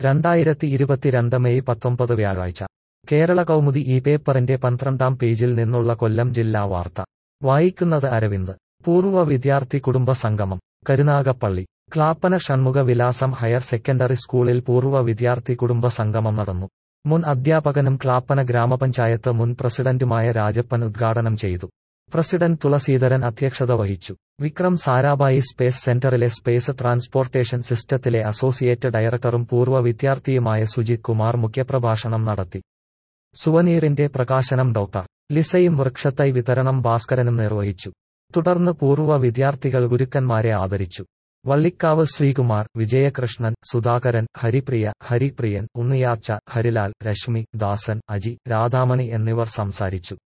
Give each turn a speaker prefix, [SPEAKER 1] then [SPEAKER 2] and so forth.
[SPEAKER 1] രണ്ടായിരത്തി ഇരുപത്തിരണ്ട് മെയ് പത്തൊമ്പത് വ്യാഴാഴ്ച കേരള കൗമുദി ഈ പേപ്പറിന്റെ പന്ത്രണ്ടാം പേജിൽ നിന്നുള്ള കൊല്ലം ജില്ലാ വാർത്ത വായിക്കുന്നത് അരവിന്ദ് പൂർവ്വ വിദ്യാർത്ഥി കുടുംബ സംഗമം കരുനാഗപ്പള്ളി ക്ലാപ്പന ഷൺമുഖ വിലാസം ഹയർ സെക്കൻഡറി സ്കൂളിൽ പൂർവ്വ വിദ്യാർത്ഥി കുടുംബ സംഗമം നടന്നു മുൻ അധ്യാപകനും ക്ലാപ്പന ഗ്രാമപഞ്ചായത്ത് മുൻ പ്രസിഡന്റുമായ രാജപ്പൻ ഉദ്ഘാടനം ചെയ്തു പ്രസിഡന്റ് തുളസീധരൻ അധ്യക്ഷത വഹിച്ചു വിക്രം സാരാഭായി സ്പേസ് സെന്ററിലെ സ്പേസ് ട്രാൻസ്പോർട്ടേഷൻ സിസ്റ്റത്തിലെ അസോസിയേറ്റ് ഡയറക്ടറും പൂർവ്വ വിദ്യാർത്ഥിയുമായ സുജിത് കുമാർ മുഖ്യപ്രഭാഷണം നടത്തി സുവനീറിന്റെ പ്രകാശനം ഡോക്ടർ ലിസയും വൃക്ഷത്തൈ വിതരണം ഭാസ്കരനും നിർവഹിച്ചു തുടർന്ന് പൂർവ്വ വിദ്യാർത്ഥികൾ ഗുരുക്കന്മാരെ ആദരിച്ചു വള്ളിക്കാവ് ശ്രീകുമാർ വിജയകൃഷ്ണൻ സുധാകരൻ ഹരിപ്രിയ ഹരിപ്രിയൻ ഉണ്ണിയാർച്ച ഹരിലാൽ രശ്മി ദാസൻ അജി രാധാമണി എന്നിവർ സംസാരിച്ചു